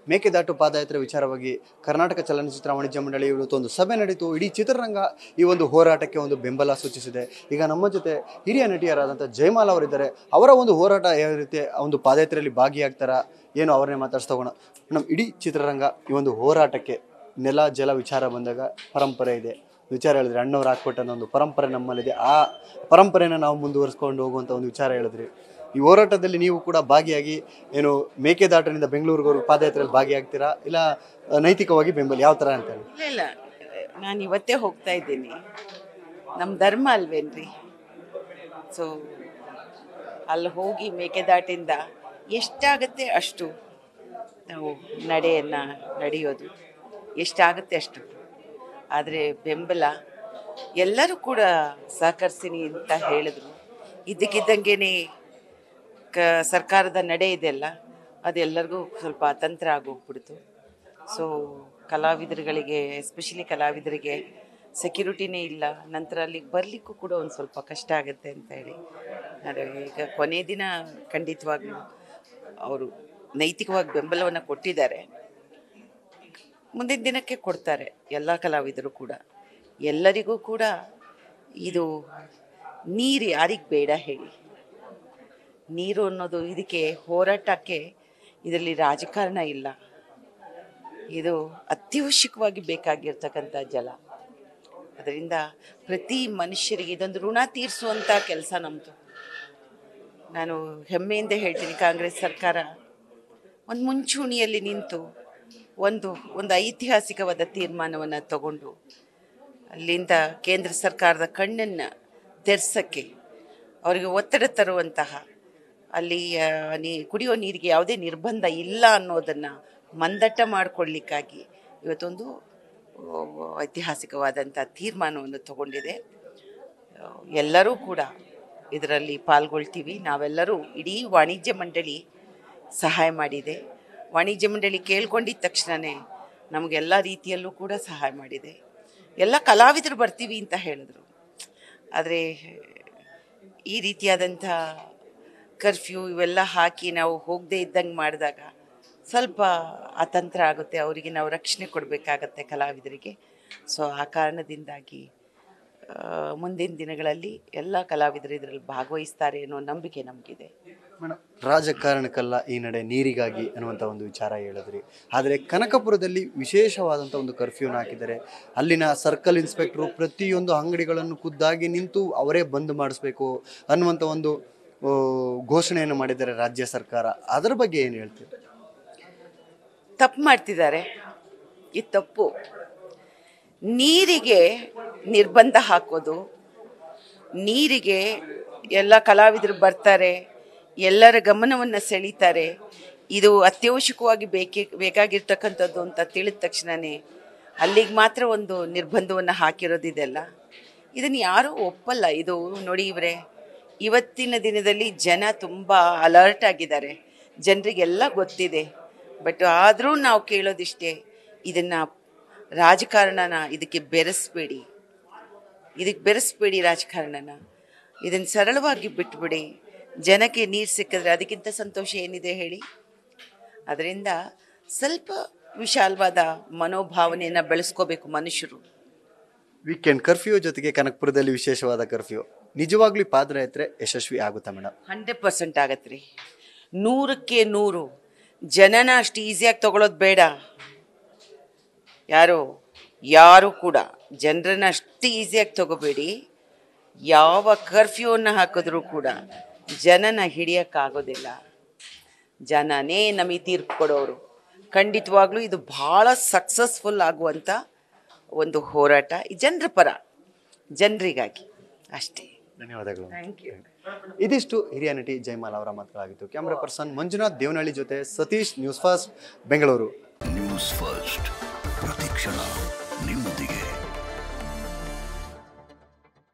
ಮೇಕೆದಾಟು ಪಾದಯಾತ್ರೆ ವಿಚಾರವಾಗಿ ಕರ್ನಾಟಕ ಚಲನಚಿತ್ರ ವಾಣಿಜ್ಯ ಮಂಡಳಿ ಇವತ್ತು ಒಂದು ಸಭೆ ನಡೀತು ಇಡೀ ಚಿತ್ರರಂಗ ಈ ಒಂದು ಹೋರಾಟಕ್ಕೆ ಒಂದು ಬೆಂಬಲ ಸೂಚಿಸಿದೆ ಈಗ ನಮ್ಮ ಜೊತೆ ಹಿರಿಯ ನಟಿಯರಾದಂಥ ಜಯಮಾಲ ಅವರಿದ್ದಾರೆ ಅವರ ಒಂದು ಹೋರಾಟ ಯಾವ ರೀತಿ ಆ ಒಂದು ಪಾದಯಾತ್ರೆಯಲ್ಲಿ ಭಾಗಿಯಾಗ್ತಾರಾ ಏನು ಅವರನ್ನೇ ಮಾತಾಡ್ಸ್ತಾ ಹೋಗೋಣ ನಮ್ಮ ಇಡೀ ಚಿತ್ರರಂಗ ಈ ಒಂದು ಹೋರಾಟಕ್ಕೆ ನೆಲ ಜಲ ವಿಚಾರ ಬಂದಾಗ ಪರಂಪರೆ ಇದೆ ವಿಚಾರ ಹೇಳಿದ್ರಿ ಅಣ್ಣವ್ರು ಹಾಕ್ಕೊಟ್ಟಂಥ ಒಂದು ಪರಂಪರೆ ನಮ್ಮಲ್ಲಿದೆ ಆ ಪರಂಪರೆನ ನಾವು ಮುಂದುವರಿಸ್ಕೊಂಡು ಹೋಗುವಂಥ ಒಂದು ವಿಚಾರ ಹೇಳಿದ್ರಿ ಈ ಹೋರಾಟದಲ್ಲಿ ನೀವು ಕೂಡ ಭಾಗಿಯಾಗಿ ಏನು ಮೇಕೆದಾಟನಿಂದ ಬೆಂಗಳೂರಿಗವರು ಪಾದಯಾತ್ರೆಯಲ್ಲಿ ಭಾಗಿಯಾಗ್ತೀರಾ ಇಲ್ಲ ಆ, ನೈತಿಕವಾಗಿ ಬೆಂಬಲ ಯಾವ ಥರ ಅಂತ ಹೇಳಿ ಇಲ್ಲ ಇಲ್ಲ ನಾನು ಇವತ್ತೇ ಹೋಗ್ತಾ ಇದ್ದೀನಿ ನಮ್ಮ ಧರ್ಮ ಅಲ್ವೇನ್ರಿ ಸೊ ಅಲ್ಲಿ ಹೋಗಿ ಮೇಕೆದಾಟಿಂದ ಎಷ್ಟಾಗುತ್ತೆ ಅಷ್ಟು ನಾವು ನಡೆಯನ್ನು ನಡೆಯೋದು ಎಷ್ಟಾಗುತ್ತೆ ಅಷ್ಟು ಆದರೆ ಬೆಂಬಲ ಎಲ್ಲರೂ ಕೂಡ ಸಹಕರಿಸಿನಿ ಅಂತ ಹೇಳಿದ್ರು ಇದ್ದಕ್ಕಿದ್ದಂಗೆ ಕ ಸರ್ಕಾರದ ನಡೆ ಇದೆಯಲ್ಲ ಅದೆಲ್ಲರಿಗೂ ಸ್ವಲ್ಪ ಅತಂತ್ರ ಆಗೋಗ್ಬಿಡ್ತು ಸೊ ಕಲಾವಿದರುಗಳಿಗೆ ಎಸ್ಪೆಷಲಿ ಕಲಾವಿದರಿಗೆ ಸೆಕ್ಯೂರಿಟಿನೇ ಇಲ್ಲ ನಂತರ ಅಲ್ಲಿಗೆ ಬರಲಿಕ್ಕೂ ಕೂಡ ಒಂದು ಸ್ವಲ್ಪ ಕಷ್ಟ ಆಗುತ್ತೆ ಅಂತ ಹೇಳಿ ಆದರೆ ಈಗ ಕೊನೆ ದಿನ ಖಂಡಿತವಾಗ್ಲೂ ಅವರು ನೈತಿಕವಾಗಿ ಬೆಂಬಲವನ್ನು ಕೊಟ್ಟಿದ್ದಾರೆ ಮುಂದಿನ ದಿನಕ್ಕೆ ಕೊಡ್ತಾರೆ ಎಲ್ಲ ಕಲಾವಿದರು ಕೂಡ ಎಲ್ಲರಿಗೂ ಕೂಡ ಇದು ನೀರು ಯಾರಿಗೆ ಬೇಡ ಹೇಳಿ ನೀರು ಅನ್ನೋದು ಇದಕ್ಕೆ ಹೋರಾಟಕ್ಕೆ ಇದರಲ್ಲಿ ರಾಜಕಾರಣ ಇಲ್ಲ ಇದು ಅತ್ಯವಶ್ಯಕವಾಗಿ ಬೇಕಾಗಿರ್ತಕ್ಕಂಥ ಜಲ ಅದರಿಂದ ಪ್ರತಿ ಮನುಷ್ಯರಿಗೆ ಇದೊಂದು ಋಣ ತೀರಿಸುವಂಥ ಕೆಲಸ ನಮ್ಮದು ನಾನು ಹೆಮ್ಮೆಯಿಂದ ಹೇಳ್ತೀನಿ ಕಾಂಗ್ರೆಸ್ ಸರ್ಕಾರ ಒಂದು ಮುಂಚೂಣಿಯಲ್ಲಿ ನಿಂತು ಒಂದು ಒಂದು ಐತಿಹಾಸಿಕವಾದ ತೀರ್ಮಾನವನ್ನು ತಗೊಂಡು ಅಲ್ಲಿಂದ ಕೇಂದ್ರ ಸರ್ಕಾರದ ಕಣ್ಣನ್ನು ತೆರೆಸೋಕ್ಕೆ ಅವರಿಗೆ ಒತ್ತಡ ತರುವಂತಹ ಅಲ್ಲಿ ಆ, ನೀ ಕುಡಿಯೋ ನೀರಿಗೆ ಯಾವುದೇ ನಿರ್ಬಂಧ ಇಲ್ಲ ಅನ್ನೋದನ್ನು ಮಂದಟ್ಟ ಮಾಡಿಕೊಳ್ಳಿಕ್ಕಾಗಿ ಇವತ್ತೊಂದು ಆ, ಐತಿಹಾಸಿಕವಾದಂಥ ತೀರ್ಮಾನವನ್ನು ತಗೊಂಡಿದೆ ಆ, ಎಲ್ಲರೂ ಕೂಡ ಇದರಲ್ಲಿ ಪಾಲ್ಗೊಳ್ತೀವಿ ನಾವೆಲ್ಲರೂ ಇಡೀ ವಾಣಿಜ್ಯ ಮಂಡಳಿ ಸಹಾಯ ಮಾಡಿದೆ ವಾಣಿಜ್ಯ ಮಂಡಳಿ ಕೇಳ್ಕೊಂಡಿದ್ದ ತಕ್ಷಣವೇ ನಮಗೆಲ್ಲ ರೀತಿಯಲ್ಲೂ ಕೂಡ ಸಹಾಯ ಮಾಡಿದೆ ಎಲ್ಲ ಕಲಾವಿದರು ಬರ್ತೀವಿ ಅಂತ ಹೇಳಿದ್ರು ಆದರೆ ಈ ರೀತಿಯಾದಂಥ ಕರ್ಫ್ಯೂ ಇವೆಲ್ಲ ಹಾಕಿ ನಾವು ಹೋಗದೇ ಇದ್ದಂಗೆ ಮಾಡಿದಾಗ ಸ್ವಲ್ಪ ಅತಂತ್ರ ಆಗುತ್ತೆ ಅವರಿಗೆ ನಾವು ರಕ್ಷಣೆ ಕೊಡಬೇಕಾಗತ್ತೆ ಕಲಾವಿದರಿಗೆ ಸೊ ಆ ಕಾರಣದಿಂದಾಗಿ ಆ, ಮುಂದಿನ ದಿನಗಳಲ್ಲಿ ಎಲ್ಲ ಕಲಾವಿದರು ಇದರಲ್ಲಿ ಭಾಗವಹಿಸ್ತಾರೆ ಅನ್ನೋ ನಂಬಿಕೆ ನಮಗಿದೆ ಮೇಡಮ್ ರಾಜಕಾರಣಕ್ಕಲ್ಲ ಈ ನಡೆ ನೀರಿಗಾಗಿ ಅನ್ನುವಂಥ ಒಂದು ವಿಚಾರ ಹೇಳಿದ್ರಿ ಆದರೆ ಕನಕಪುರದಲ್ಲಿ ವಿಶೇಷವಾದಂಥ ಒಂದು ಕರ್ಫ್ಯೂನ ಹಾಕಿದ್ದಾರೆ ಅಲ್ಲಿನ ಸರ್ಕಲ್ ಇನ್ಸ್ಪೆಕ್ಟ್ರು ಪ್ರತಿಯೊಂದು ಅಂಗಡಿಗಳನ್ನು ಖುದ್ದಾಗಿ ನಿಂತು ಅವರೇ ಬಂದ್ ಮಾಡಿಸ್ಬೇಕು ಅನ್ನುವಂಥ ಒಂದು ಆ, ಘೋಷಣೆಯನ್ನು ಮಾಡಿದ್ದಾರೆ ರಾಜ್ಯ ಸರ್ಕಾರ ಅದರ ಬಗ್ಗೆ ಏನು ಹೇಳ್ತೀರಿ ತಪ್ಪು ಮಾಡ್ತಿದ್ದಾರೆ ಇದು ತಪ್ಪು ನೀರಿಗೆ ನಿರ್ಬಂಧ ಹಾಕೋದು ನೀರಿಗೆ ಎಲ್ಲ ಕಲಾವಿದರು ಬರ್ತಾರೆ ಎಲ್ಲರ ಗಮನವನ್ನು ಸೆಳೀತಾರೆ ಇದು ಅತ್ಯವಶ್ಯಕವಾಗಿ ಬೇಕೇ ಬೇಕಾಗಿರ್ತಕ್ಕಂಥದ್ದು ಅಂತ ತಿಳಿದ ತಕ್ಷಣವೇ ಅಲ್ಲಿಗೆ ಮಾತ್ರ ಒಂದು ನಿರ್ಬಂಧವನ್ನು ಹಾಕಿರೋದಿದೆಲ್ಲ ಇದನ್ನು ಯಾರೂ ಒಪ್ಪಲ್ಲ ಇದು ನೋಡಿ ಇವರೇ ಇವತ್ತಿನ ದಿನದಲ್ಲಿ ಜನ ತುಂಬ ಅಲರ್ಟ್ ಆಗಿದ್ದಾರೆ ಜನರಿಗೆಲ್ಲ ಗೊತ್ತಿದೆ ಬಟ್ ಆದರೂ ನಾವು ಕೇಳೋದಿಷ್ಟೇ ಇದನ್ನು ರಾಜಕಾರಣನ ಇದಕ್ಕೆ ಬೆರೆಸ್ಬೇಡಿ ಇದಕ್ಕೆ ಬೆರೆಸ್ಬೇಡಿ ರಾಜಕಾರಣನ ಇದನ್ನು ಸರಳವಾಗಿ ಬಿಟ್ಬಿಡಿ ಜನಕ್ಕೆ ನೀರು ಸಿಕ್ಕಿದ್ರೆ ಅದಕ್ಕಿಂತ ಸಂತೋಷ ಏನಿದೆ ಹೇಳಿ ಅದರಿಂದ ಸ್ವಲ್ಪ ವಿಶಾಲವಾದ ಮನೋಭಾವನೆಯನ್ನು ಬೆಳೆಸ್ಕೋಬೇಕು ಮನುಷ್ಯರು ವೀಕೆಂಡ್ ಕರ್ಫ್ಯೂ ಜೊತೆಗೆ ಕನಕಪುರದಲ್ಲಿ ವಿಶೇಷವಾದ ಕರ್ಫ್ಯೂ ನಿಜವಾಗ್ಲೂ ಈ ಪಾದಯಾತ್ರೆ ಯಶಸ್ವಿ ಆಗುತ್ತಾ ಮೇಡಮ್ ಹಂಡ್ರೆಡ್ ಪರ್ಸೆಂಟ್ ಆಗತ್ತೆ ರೀ ನೂರಕ್ಕೆ ನೂರು ಜನನ ಅಷ್ಟು ಈಸಿಯಾಗಿ ತಗೊಳ್ಳೋದು ಬೇಡ ಯಾರು ಯಾರು ಕೂಡ ಜನರನ್ನ ಅಷ್ಟು ಈಸಿಯಾಗಿ ತಗೋಬೇಡಿ ಯಾವ ಕರ್ಫ್ಯೂವನ್ನು ಹಾಕಿದ್ರೂ ಕೂಡ ಜನನ ಹಿಡಿಯೋಕ್ಕಾಗೋದಿಲ್ಲ ಜನನೇ ನಮಗೆ ತೀರ್ಪು ಕೊಡೋರು ಖಂಡಿತವಾಗ್ಲೂ ಇದು ಭಾಳ ಸಕ್ಸಸ್ಫುಲ್ ಆಗುವಂಥ ಒಂದು ಹೋರಾಟ ಈ ಜನರ ಪರ ಜನರಿಗಾಗಿ ಅಷ್ಟೇ ಧನ್ಯವಾದಗಳು ಥ್ಯಾಂಕ್ ಯು ಇದಿಷ್ಟು ಹಿರಿಯ ನಟಿ ಜಯಮಾಲ ಅವರ ಮಾತುಗಳಾಗಿತ್ತು ಕ್ಯಾಮ್ರಾ ಪರ್ಸನ್ ಮಂಜುನಾಥ್ ದೇವನಹಳ್ಳಿ ಜೊತೆ Satish news fast Bengaluru news first ಪ್ರತಿಕ್ಷಣ ನಿಮ್ಮ